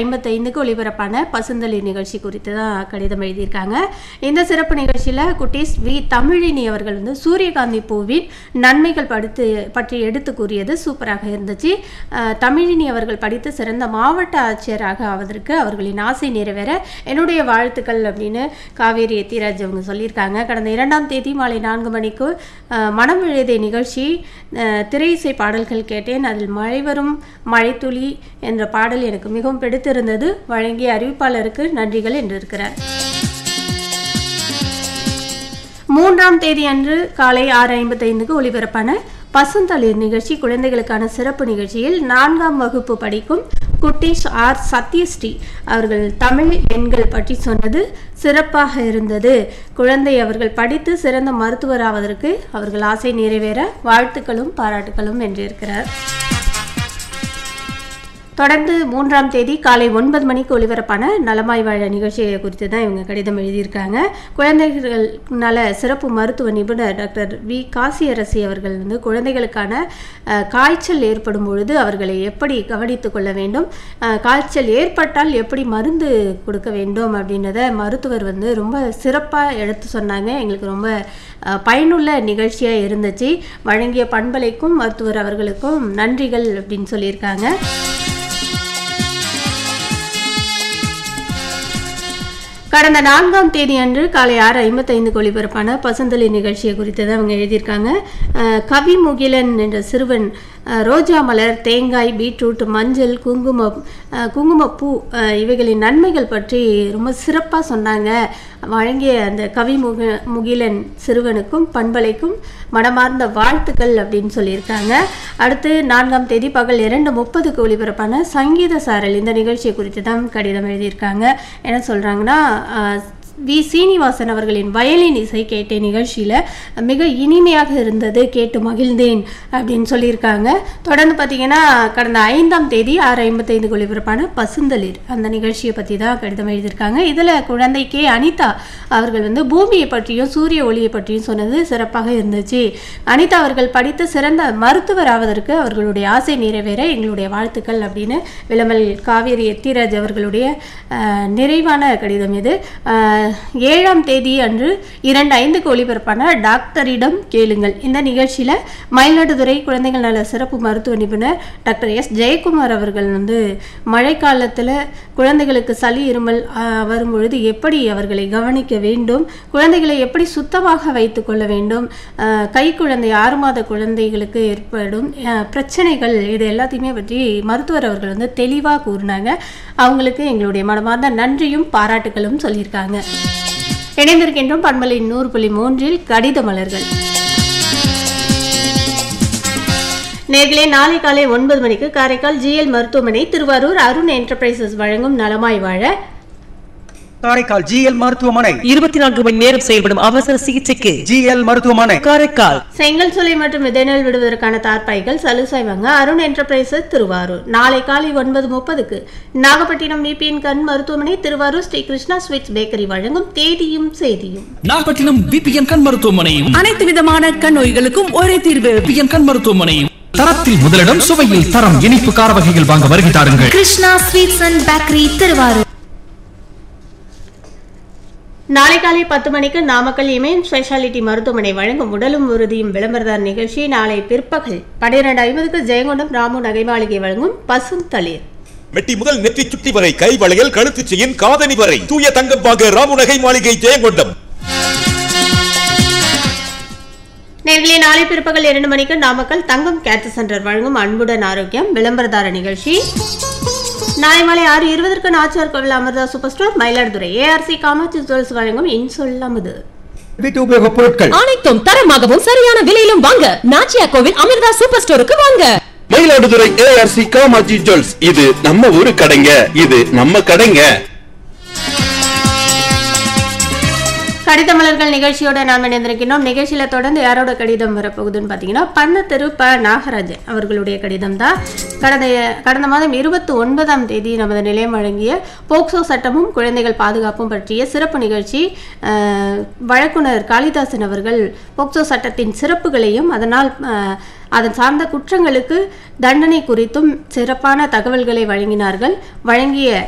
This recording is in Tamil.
ஐம்பத்தைந்துக்கு ஒளிபரப்பான பசுந்தளி நிகழ்ச்சி குறித்து தான் கடிதம் எழுதியிருக்காங்க இந்த சிறப்பு நிகழ்ச்சியில் குட்டீஸ் வி தமிழினி அவர்கள் வந்து சூரியகாந்தி பூவின் நன்மைகள் படித்து பற்றி எடுத்து கூறியது சூப்பராக இருந்துச்சு அஹ், தமிழினி அவர்கள் படித்து சிறந்த மாவட்ட ஆட்சியராக ஆவதற்கு அவர்களின் ஆசை நிறைவேற என்னுடைய வாழ்த்துக்கள் அப்படின்னு காவேரி எத்திராஜ் அவங்க சொல்லியிருக்காங்க கடந்த இரண்டாம் தேதி மாலை நான்கு மணிக்கு அஹ், மனம் எழுதிய நிகழ்ச்சி அஹ், திரை இசை பாடல்கள் கேட்டேன் அதில் மழை வரும் மழைத்துளி என்ற பாடல் எனக்கு மிகவும் பிடித்திருந்தது வழங்கிய அறிவிப்பாளருக்கு நன்றிகள் என்று இருக்கிறார் மூன்றாம் தேதி அன்று காலை ஆறு ஐம்பத்தைந்துக்கு ஒளிபரப்பான பசுந்தளிர் நிகழ்ச்சி குழந்தைகளுக்கான சிறப்பு நிகழ்ச்சியில் நான்காம் வகுப்பு படிக்கும் குட்டீஷ் ஆர் சத்யஸ்ரீ அவர்கள் தமிழ் எண்கள் பற்றி சொன்னது சிறப்பாக இருந்தது குழந்தை அவர்கள் படித்து சிறந்த மருத்துவராவதற்கு அவர்கள் ஆசை நிறைவேற வாழ்த்துக்களும் பாராட்டுகளும் என்றிருக்கிறார் தொடர்ந்து மூன்றாம் தேதி காலை ஒன்பது மணிக்கு ஒளிபரப்பான நலமாய் வாழ நிகழ்ச்சியை குறித்து தான் இவங்க கடிதம் எழுதியிருக்காங்க குழந்தைகள் நல சிறப்பு மருத்துவ நிபுணர் டாக்டர் வி காசியரசி அவர்கள் வந்து குழந்தைகளுக்கான அஹ், காய்ச்சல் ஏற்படும் பொழுது அவர்களை எப்படி கவனித்துக் கொள்ள வேண்டும் அஹ், காய்ச்சல் ஏற்பட்டால் எப்படி மருந்து கொடுக்க வேண்டும் அப்படின்றத மருத்துவர் வந்து ரொம்ப சிறப்பாக எடுத்து சொன்னாங்க எங்களுக்கு ரொம்ப அஹ், பயனுள்ள நிகழ்ச்சியாக இருந்துச்சு வழங்கிய பண்பலைக்கும் மருத்துவர் அவர்களுக்கும் நன்றிகள் அப்படின்னு சொல்லியிருக்காங்க கடந்த நான்காம் தேதி அன்று காலை ஆறு ஐம்பத்தைந்துக்கு ஒளிபரப்பான பசுந்தளி நிகழ்ச்சியை குறித்து தான் அவங்க எழுதியிருக்காங்க அஹ், கவி முகிலன் என்ற சிறுவன் அஹ், ரோஜா மலர் தேங்காய் பீட்ரூட் மஞ்சள் குங்குமம் அஹ், குங்குமப்பூ அஹ், இவைகளின் நன்மைகள் பற்றி ரொம்ப சிறப்பாக சொன்னாங்க வழங்கிய அந்த கவி முக முகிலன் சிறுவனுக்கும் பண்பலைக்கும் மனமார்ந்த வாழ்த்துக்கள் அப்படின்னு சொல்லியிருக்காங்க அடுத்து நான்காம் தேதி பகல் இரண்டு முப்பதுக்கு ஒளிபரப்பான சங்கீத சாரல் இந்த நிகழ்ச்சியை குறித்து தான் கடிதம் எழுதியிருக்காங்க என்ன சொல்கிறாங்கன்னா வி சீனிவாசன் அவர்களின் வயலின் இசை கேட்ட நிகழ்ச்சியில் மிக இனிமையாக இருந்தது கேட்டு மகிழ்ந்தேன் அப்படின்னு சொல்லியிருக்காங்க தொடர்ந்து பார்த்தீங்கன்னா கடந்த ஐந்தாம் தேதி ஆறு ஐம்பத்தைந்து ஒளிபரப்பான பசுந்தளிர் அந்த நிகழ்ச்சியை பற்றி தான் கடிதம் எழுதியிருக்காங்க இதில் குழந்தை கே அனிதா அவர்கள் வந்து பூமியை பற்றியும் சூரிய ஒளியை பற்றியும் சொன்னது சிறப்பாக இருந்துச்சு அனிதா அவர்கள் படித்து சிறந்த மருத்துவர் ஆவதற்கு அவர்களுடைய ஆசை நிறைவேற எங்களுடைய வாழ்த்துக்கள் அப்படின்னு விளமல் காவேரி எத்திராஜ் அவர்களுடைய அஹ், நிறைவான கடிதம் இது அஹ், ஏழாம் தேதி அன்று இரண்டு ஐந்துக்கு ஒளிபரப்பான டாக்டரிடம் கேளுங்கள் இந்த நிகழ்ச்சியில் மயிலாடுதுறை குழந்தைகள் நல சிறப்பு மருத்துவ நிபுணர் டாக்டர் எஸ் ஜெயக்குமார் அவர்கள் வந்து மழைக்காலத்தில் குழந்தைகளுக்கு சளி இருமல் அஹ், வரும்பொழுது எப்படி அவர்களை கவனிக்க வேண்டும் குழந்தைகளை எப்படி சுத்தமாக வைத்துக் கொள்ள வேண்டும் அஹ், கை குழந்தை ஆறு மாத குழந்தைகளுக்கு ஏற்படும் அஹ், பிரச்சனைகள் இது எல்லாத்தையுமே பற்றி மருத்துவர் அவர்கள் வந்து தெளிவாக கூறினாங்க அவங்களுக்கு எங்களுடைய மனமார்ந்த நன்றியும் பாராட்டுகளும் சொல்லியிருக்காங்க இணைந்திருக்கின்றோம் பண்பலை நூறு புள்ளி மூன்றில் கடித மலர்கள் நேர்களே நாளை காலை ஒன்பது மணிக்கு காரைக்கால் ஜிஎல் மருத்துவமனை திருவாரூர் அருண் என்டர்பிரைசஸ் வழங்கும் நலமாய் வாழ காரைக்கால் ஜிஎல் மருத்துவமனை இருபத்தி நான்கு மணி நேரம் செயல்படும் அவசர சிகிச்சைக்கு ஜிஎல் மருத்துவமனை காரைக்கால் செங்கல் சூளை மற்றும் விதைநெல் விடுவதற்கான தார்பாய்கள் சலுசாய் வாங்க அருண் என்டர்பிரைசஸ் திருவாரூர் நாளை காலை ஒன்பது முப்பதுக்கு நாகப்பட்டினம் விபிஎன் கண் மருத்துவமனை திருவாரூர் ஸ்ரீ கிருஷ்ணா ஸ்வீட்ஸ் பேக்கரி வழங்கும் தேதியும் செய்தியும் நாகப்பட்டினம் பிபிஎன் கண் மருத்துவமனையும் அனைத்து விதமான கண் நோய்களுக்கும் ஒரே தீர்வு பிபிஎன் கண் மருத்துவமனையும் தரத்தில் முதலிடம் சுவையில் தரம் இனிப்பு கார வகைகள் வாங்க வருகை தாருங்கள் Krishna sweets and bakery Thiruvarur நாளை காலை பத்து மணிக்கு நாமக்கல் இமயம் ஸ்பெஷாலிட்டி மருத்துவமனை வழங்கும் உடலும் உறுதியும் விளம்பரதார் நிகழ்ச்சி நாளை பிற்பகல் பன்னிரண்டு ஐம்பதுக்கு ஜெயங்கொண்டம் ராமு நகை மாளிகை வழங்கும் பசும் தளிர் மெட்டி முதல் நெற்றி சுட்டி வரை கை வளையல் கழுத்து செயின் காதணி வரை தூய தங்கம் வாங்க ராமுநகை மாளிகை ஜெயங்கொண்டம் நேர்களே நாளை பிற்பகல் இரண்டு மணிக்கு நாமக்கல் தங்கம் கேன்சர் சென்டர் வழங்கும் அன்புடன் ஆரோக்கியம் விளம்பரதார நிகழ்ச்சி நாளை மாலை ஆறு இருபதற்கு Nachiyar Koil Amirtha super store Mayiladuthurai ARC Kamatchi jewels வழங்கும் இன்சொல் அமுது வீட்டு உபயோகப் பொருட்கள் அனைத்தும் தரமாகவும் சரியான விலையிலும் வாங்க நாச்சியா கோவில் அமிர்தா சூப்பர் ஸ்டோருக்கு வாங்க மயிலாடுதுறை ஏஆர்சி காமாஜி ஜுவல்ஸ் இது நம்ம ஊரு கடைங்க இது நம்ம கடைங்க கடிதமலர்கள் நிகழ்ச்சியோட நாம் இணைந்திருக்கின்றோம் நிகழ்ச்சியில தொடர்ந்து யாரோட கடிதம் வரப்போகுதுன்னு பார்த்தீங்கன்னா பண்ண ப நாகராஜன் அவர்களுடைய கடிதம் தான் கடந்த கடந்த மாதம் இருபத்தி ஒன்பதாம் தேதி நமது நிலையம் வழங்கிய போக்சோ சட்டமும் குழந்தைகள் பாதுகாப்பும் பற்றிய சிறப்பு நிகழ்ச்சி அஹ், வழக்குனர் காளிதாசன் அவர்கள் போக்சோ சட்டத்தின் சிறப்புகளையும் அதனால் அஹ், அதன் சார்ந்த குற்றங்களுக்கு தண்டனை குறித்தும் சிறப்பான தகவல்களை வழங்கினார்கள் வழங்கிய